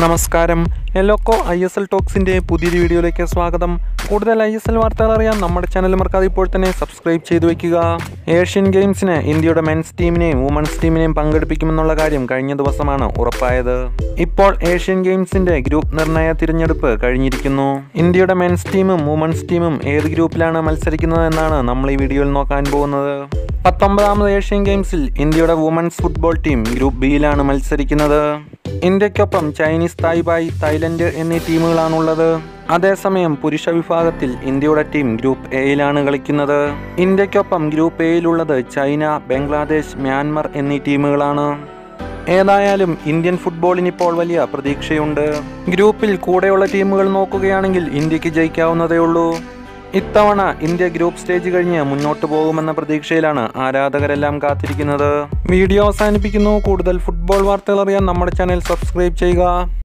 നമസ്കാരം എലോക്കോ I S L ടോക്സിൻ്റെ പുതിയൊരു വീഡിയോയിലേക്ക് സ്വാഗതം കൂടുതൽ ഐ എസ് എൽ വാർത്തകൾ അറിയാൻ നമ്മുടെ ചാനൽ മറക്കാതെ ഇപ്പോൾ തന്നെ സബ്സ്ക്രൈബ് ചെയ്തു വെക്കുക ഏഷ്യൻ ഗെയിംസിന് ഇന്ത്യയുടെ മെൻസ് ടീമിനെയും വുമൺസ് ടീമിനെയും പങ്കെടുപ്പിക്കുമെന്നുള്ള കാര്യം കഴിഞ്ഞ ദിവസമാണ് ഉറപ്പായത് ഇപ്പോൾ ഏഷ്യൻ ഗെയിംസിന്റെ ഗ്രൂപ്പ് നിർണയ തിരഞ്ഞെടുപ്പ് കഴിഞ്ഞിരിക്കുന്നു ഇന്ത്യയുടെ മെൻസ് ടീമും വുമൺസ് ടീമും ഏത് ഗ്രൂപ്പിലാണ് മത്സരിക്കുന്നത് എന്നാണ് നമ്മൾ ഈ വീഡിയോയിൽ നോക്കാൻ പോകുന്നത് പത്തൊമ്പതാമത് ഏഷ്യൻ ഗെയിംസിൽ ഇന്ത്യയുടെ വുമൺസ് ഫുട്ബോൾ ടീം ഗ്രൂപ്പ് ബിയിലാണ് മത്സരിക്കുന്നത് ഇന്ത്യക്കൊപ്പം ചൈനീസ് തായ്ബായ് തായ്ലൻഡ് എന്നീ ടീമുകളാണുള്ളത് അതേസമയം പുരുഷ വിഭാഗത്തിൽ ഇന്ത്യയുടെ ടീം ഗ്രൂപ്പ് എയിലാണ് കളിക്കുന്നത് ഇന്ത്യക്കൊപ്പം ഗ്രൂപ്പ് എയിലുള്ളത് ചൈന ബംഗ്ലാദേശ് മ്യാൻമർ എന്നീ ടീമുകളാണ് ഏതായാലും ഇന്ത്യൻ ഫുട്ബോളിന് ഇപ്പോൾ വലിയ പ്രതീക്ഷയുണ്ട് ഗ്രൂപ്പിൽ കൂടെയുള്ള ടീമുകൾ നോക്കുകയാണെങ്കിൽ ഇന്ത്യക്ക് ജയിക്കാവുന്നതേ ഉള്ളൂ ഇത്തവണ ഇന്ത്യ ഗ്രൂപ്പ് സ്റ്റേജ് കഴിഞ്ഞ് മുന്നോട്ട് പോകുമെന്ന പ്രതീക്ഷയിലാണ് ആരാധകരെല്ലാം കാത്തിരിക്കുന്നത് വീഡിയോ അവസാനിപ്പിക്കുന്നു കൂടുതൽ ഫുട്ബോൾ വാർത്തകൾ അറിയാൻ നമ്മുടെ ചാനൽ സബ്സ്ക്രൈബ് ചെയ്യുക